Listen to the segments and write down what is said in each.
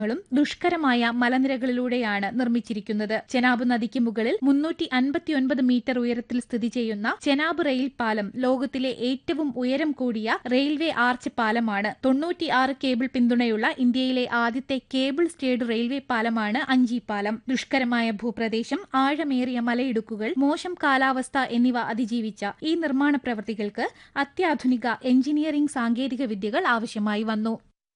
ങ്ങളും ദുഷ്കരമായ മലനിരകളിലൂടെയാണ് നിർമ്മിച്ചിരിക്കുന്നത് ചെനാബ് നദിക്ക് മുകളിൽ മുന്നൂറ്റി അൻപത്തിയൊൻപത് മീറ്റർ ഉയരത്തിൽ സ്ഥിതി ചെയ്യുന്ന ചെനാബ് റെയിൽ പാലം ലോകത്തിലെ ഏറ്റവും ഉയരം കൂടിയ റെയിൽവേ ആർച്ച് പാലമാണ് തൊണ്ണൂറ്റിയാറ് കേബിൾ പിന്തുണയുള്ള ഇന്ത്യയിലെ ആദ്യത്തെ കേബിൾ സ്റ്റേഡ് റെയിൽവേ പാലമാണ് അഞ്ചി പാലം ദുഷ്കരമായ ഭൂപ്രദേശം ആഴമേറിയ മലയിടുക്കുകൾ മോശം കാലാവസ്ഥ എന്നിവ അതിജീവിച്ച ഈ നിർമ്മാണ പ്രവൃത്തികൾക്ക് അത്യാധുനിക എഞ്ചിനീയറിംഗ് സാങ്കേതിക വിദ്യകൾ ആവശ്യമായി വന്നു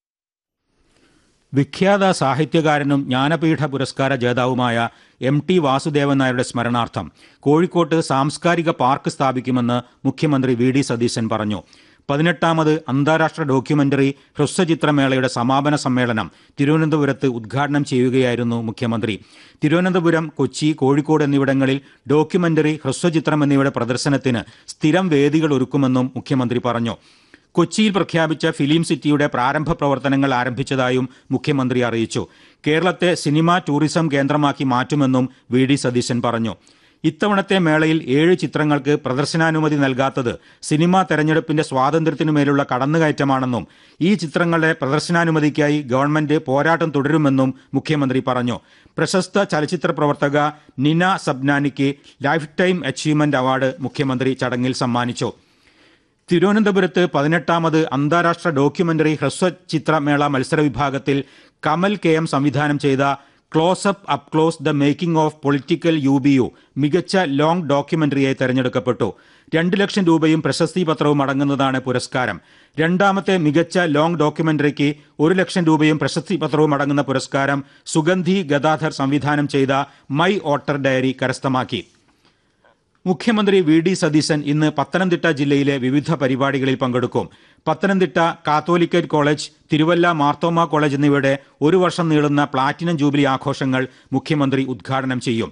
വിഖ്യാത സാഹിത്യകാരനും ജ്ഞാനപീഠ പുരസ്കാര ജേതാവുമായ എം ടി വാസുദേവൻ നായരുടെ സ്മരണാർത്ഥം കോഴിക്കോട്ട് സാംസ്കാരിക പാർക്ക് സ്ഥാപിക്കുമെന്ന് മുഖ്യമന്ത്രി വി ഡി സതീശൻ പറഞ്ഞു പതിനെട്ടാമത് അന്താരാഷ്ട്ര ഡോക്യുമെന്ററി ഹ്രസ്വചിത്രമേളയുടെ സമാപന സമ്മേളനം തിരുവനന്തപുരത്ത് ഉദ്ഘാടനം ചെയ്യുകയായിരുന്നു മുഖ്യമന്ത്രി തിരുവനന്തപുരം കൊച്ചി കോഴിക്കോട് എന്നിവിടങ്ങളിൽ ഡോക്യുമെന്ററി ഹ്രസ്വചിത്രം എന്നിവയുടെ പ്രദർശനത്തിന് സ്ഥിരം വേദികൾ ഒരുക്കുമെന്നും മുഖ്യമന്ത്രി പറഞ്ഞു കൊച്ചിയിൽ പ്രഖ്യാപിച്ച ഫിലിം സിറ്റിയുടെ പ്രാരംഭ പ്രവർത്തനങ്ങൾ ആരംഭിച്ചതായും മുഖ്യമന്ത്രി അറിയിച്ചു കേരളത്തെ സിനിമ ടൂറിസം കേന്ദ്രമാക്കി മാറ്റുമെന്നും വി ഡി സതീശൻ പറഞ്ഞു ഇത്തവണത്തെ മേളയിൽ ഏഴ് ചിത്രങ്ങൾക്ക് പ്രദർശനാനുമതി നൽകാത്തത് സിനിമാ തെരഞ്ഞെടുപ്പിന്റെ സ്വാതന്ത്ര്യത്തിനുമേലുള്ള കടന്നുകയറ്റമാണെന്നും ഈ ചിത്രങ്ങളുടെ പ്രദർശനാനുമതിക്കായി ഗവൺമെന്റ് പോരാട്ടം തുടരുമെന്നും മുഖ്യമന്ത്രി പറഞ്ഞു പ്രശസ്ത ചലച്ചിത്ര പ്രവർത്തക നിന സബ്നാനിക്ക് ലൈഫ് ടൈം അച്ചീവ്മെന്റ് അവാർഡ് മുഖ്യമന്ത്രി ചടങ്ങിൽ സമ്മാനിച്ചു തിരുവനന്തപുരത്ത് പതിനെട്ടാമത് അന്താരാഷ്ട്ര ഡോക്യുമെന്ററി ഹ്രസ്വചിത്രമേള മത്സര വിഭാഗത്തിൽ കമൽ കെ എം സംവിധാനം ചെയ്ത close up up close the making of political U B U മികച്ച ലോങ് ഡോക്യുമെന്ററിയായി തെരഞ്ഞെടുക്കപ്പെട്ടു രണ്ട് ലക്ഷം രൂപയും പ്രശസ്തി പത്രവും അടങ്ങുന്നതാണ് പുരസ്കാരം രണ്ടാമത്തെ മികച്ച ലോങ് ഡോക്യുമെന്ററിക്ക് ഒരു ലക്ഷം രൂപയും പ്രശസ്തി പത്രവും അടങ്ങുന്ന പുരസ്കാരം സുഗന്ധി ഗദാധർ സംവിധാനം ചെയ്ത മൈ ഓട്ടർ ഡയറി കരസ്ഥമാക്കി മുഖ്യമന്ത്രി വി ഡി സതീശൻ ഇന്ന് പത്തനംതിട്ട ജില്ലയിലെ വിവിധ പരിപാടികളിൽ പങ്കെടുക്കും Pathanamthitta catholicate college Thiruvalla Marthoma college എന്നിവയുടെ ഒരു വർഷം നീളുന്ന പ്ലാറ്റിനം ജൂബിലി ആഘോഷങ്ങൾ മുഖ്യമന്ത്രി ഉദ്ഘാടനം ചെയ്യും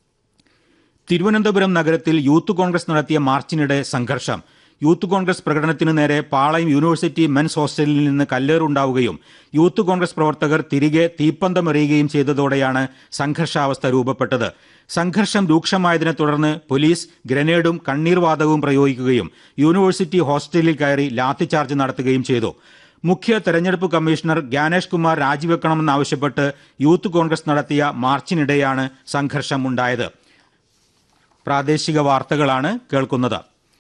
തിരുവനന്തപുരം നഗരത്തിൽ യൂത്ത് കോൺഗ്രസ് നടത്തിയ മാർച്ചിനിടെ സംഘർഷം യൂത്ത് കോൺഗ്രസ് പ്രകടനത്തിനു നേരെ പാളയം യൂണിവേഴ്സിറ്റി മെൻസ് ഹോസ്റ്റലിൽ നിന്ന് കല്ലേറുണ്ടാവുകയും യൂത്ത് കോൺഗ്രസ് പ്രവർത്തകർ തിരികെ തീപ്പന്തമെറിയുകയും ചെയ്തതോടെയാണ് സംഘർഷാവസ്ഥ രൂപപ്പെട്ടത് സംഘർഷം രൂക്ഷമായതിനെ തുടർന്ന് പോലീസ് ഗ്രനേഡും കണ്ണീർവാതകവും പ്രയോഗിക്കുകയും യൂണിവേഴ്സിറ്റി ഹോസ്റ്റലിൽ കയറി ലാത്തിചാർജ് നടത്തുകയും ചെയ്തു മുഖ്യ തെരഞ്ഞെടുപ്പ് കമ്മീഷണർ ജ്ഞാനേഷ് കുമാർ രാജിവെക്കണമെന്നാവശ്യപ്പെട്ട് യൂത്ത് കോൺഗ്രസ് നടത്തിയ മാർച്ചിനിടെയാണ് സംഘർഷം ഉണ്ടായത് പ്രാദേശിക വാർത്തകളാണ് കേൾക്കുന്നത്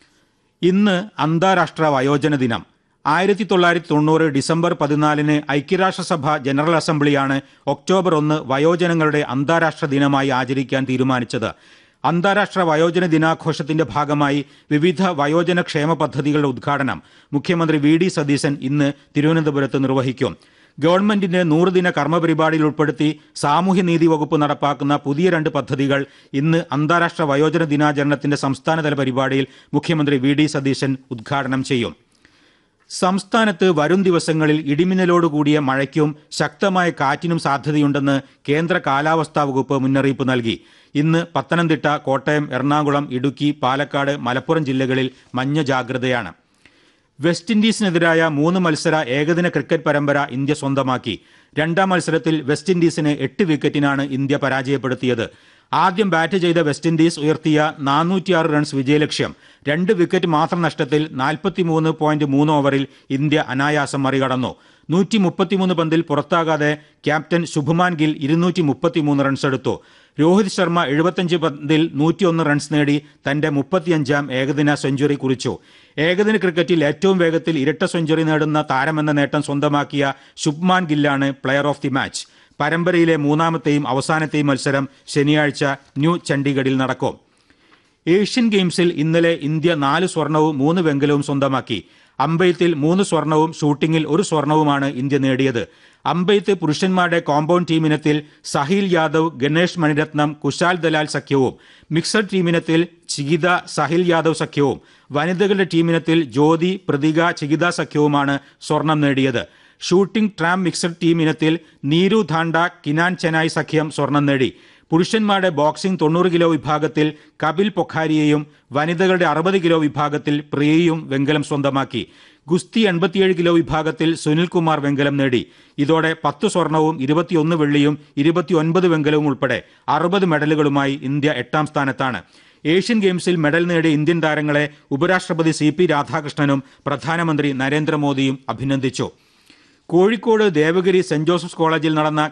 ഇന്ന് അന്താരാഷ്ട്ര വയോജന ദിനം ആയിരത്തി തൊള്ളായിരത്തി തൊണ്ണൂറ് ഡിസംബർ പതിനാലിന് ഐക്യരാഷ്ട്രസഭ ജനറൽ അസംബ്ലിയാണ് ഒക്ടോബർ ഒന്ന് വയോജനങ്ങളുടെ അന്താരാഷ്ട്ര ദിനമായി ആചരിക്കാൻ തീരുമാനിച്ചത് അന്താരാഷ്ട്ര വയോജന ദിനാഘോഷത്തിന്റെ ഭാഗമായി വിവിധ വയോജന ക്ഷേമ പദ്ധതികളുടെ ഉദ്ഘാടനം മുഖ്യമന്ത്രി വി ഡി സതീശൻ ഇന്ന് തിരുവനന്തപുരത്ത് നിർവഹിക്കും ഗവൺമെന്റിന്റെ നൂറുദിന കർമ്മപരിപാടിയിൽ ഉൾപ്പെടുത്തി സാമൂഹ്യനീതി വകുപ്പ് നടപ്പാക്കുന്ന പുതിയ രണ്ട് പദ്ധതികൾ ഇന്ന് അന്താരാഷ്ട്ര വയോജന ദിനാചരണത്തിന്റെ സംസ്ഥാനതല പരിപാടിയിൽ മുഖ്യമന്ത്രി വി ഡി സതീശൻ ഉദ്ഘാടനം ചെയ്യും സംസ്ഥാനത്ത് വരും ദിവസങ്ങളിൽ ഇടിമിന്നലോടുകൂടിയ മഴയ്ക്കും ശക്തമായ കാറ്റിനും സാധ്യതയുണ്ടെന്ന് കേന്ദ്ര കാലാവസ്ഥാ വകുപ്പ് മുന്നറിയിപ്പ് നൽകി ഇന്ന് പത്തനംതിട്ട കോട്ടയം എറണാകുളം ഇടുക്കി പാലക്കാട് മലപ്പുറം ജില്ലകളിൽ മഞ്ഞ ജാഗ്രതയാണ് വെസ്റ്റ് ഇൻഡീസിനെതിരായ മൂന്ന് മത്സര ഏകദിന ക്രിക്കറ്റ് പരമ്പര ഇന്ത്യ സ്വന്തമാക്കി രണ്ടാം മത്സരത്തിൽ വെസ്റ്റ് ഇൻഡീസിനെ എട്ട് വിക്കറ്റിനാണ് ഇന്ത്യ പരാജയപ്പെടുത്തിയത് ആദ്യം ബാറ്റ് ചെയ്ത വെസ്റ്റ് ഇൻഡീസ് ഉയർത്തിയ നാനൂറ്റിയാറ് റൺസ് വിജയലക്ഷ്യം രണ്ട് വിക്കറ്റ് മാത്രം നഷ്ടത്തിൽ നാൽപ്പത്തിമൂന്ന് പോയിന്റ് മൂന്ന് ഓവറിൽ ഇന്ത്യ അനായാസം മറികടന്നു നൂറ്റി മുപ്പത്തിമൂന്ന് പന്തിൽ പുറത്താകാതെ ക്യാപ്റ്റൻ ശുഭ്മാൻ ഗിൽ ഇരുന്നൂറ്റി മുപ്പത്തിമൂന്ന് റൺസ് എടുത്തു രോഹിത് ശർമ്മ എഴുപത്തഞ്ച് പന്തിൽ നൂറ്റിയൊന്ന് റൺസ് നേടി തന്റെ മുപ്പത്തിയഞ്ചാം ഏകദിന സെഞ്ചുറി കുറിച്ചു ഏകദിന ക്രിക്കറ്റിൽ ഏറ്റവും വേഗത്തിൽ ഇരട്ട സെഞ്ചുറി നേടുന്ന താരമെന്ന നേട്ടം സ്വന്തമാക്കിയ ശുഭ്മാൻ ഗില്ലാണ് പ്ലെയർ ഓഫ് ദി മാച്ച് പരമ്പരയിലെ മൂന്നാമത്തെയും അവസാനത്തെയും മത്സരം ശനിയാഴ്ച ന്യൂ ചണ്ഡീഗഡിൽ നടക്കും ഏഷ്യൻ ഗെയിംസിൽ ഇന്നലെ ഇന്ത്യ നാല് സ്വർണവും മൂന്ന് വെങ്കലവും സ്വന്തമാക്കി അമ്പെയ്ത്തിൽ മൂന്ന് സ്വർണവും ഷൂട്ടിംഗിൽ ഒരു സ്വർണവുമാണ് ഇന്ത്യ നേടിയത് അമ്പെയ്ത്ത് പുരുഷന്മാരുടെ കോമ്പൗണ്ട് ടീമിനത്തിൽ സഹിൽ യാദവ് ഗണേഷ് മണിരത്നം കുശാൽ ദലാൽ സഖ്യവും മിക്സഡ് ടീമിനത്തിൽ ചികിത സഹിൽ യാദവ് സഖ്യവും വനിതകളുടെ ടീമിനത്തിൽ ജ്യോതി പ്രതിക ചികിത സഖ്യവുമാണ് സ്വർണം നേടിയത് ഷൂട്ടിംഗ് ട്രാം മിക്സഡ് ടീം ഇനത്തിൽ നീരു ധാണ്ട കിനാൻ ചെനായ് സഖ്യം സ്വർണം നേടി പുരുഷന്മാരുടെ ബോക്സിംഗ് തൊണ്ണൂറ് കിലോ വിഭാഗത്തിൽ കപിൽ പൊഖാരിയെയും വനിതകളുടെ അറുപത് കിലോ വിഭാഗത്തിൽ പ്രിയയും വെങ്കലം സ്വന്തമാക്കി ഗുസ്തി എൺപത്തിയേഴ് കിലോ വിഭാഗത്തിൽ സുനിൽകുമാർ വെങ്കലം നേടി ഇതോടെ പത്ത് സ്വർണവും ഇരുപത്തിയൊന്ന് വെള്ളിയും ഇരുപത്തിയൊൻപത് വെങ്കലവും ഉൾപ്പെടെ അറുപത് മെഡലുകളുമായി ഇന്ത്യ എട്ടാം സ്ഥാനത്താണ് ഏഷ്യൻ ഗെയിംസിൽ മെഡൽ നേടിയ ഇന്ത്യൻ താരങ്ങളെ ഉപരാഷ്ട്രപതി സി പി രാധാകൃഷ്ണനും പ്രധാനമന്ത്രി നരേന്ദ്രമോദിയും അഭിനന്ദിച്ചു കോഴിക്കോട് ദേവഗിരി സെന്റ് ജോസഫ്സ് കോളേജിൽ നടന്ന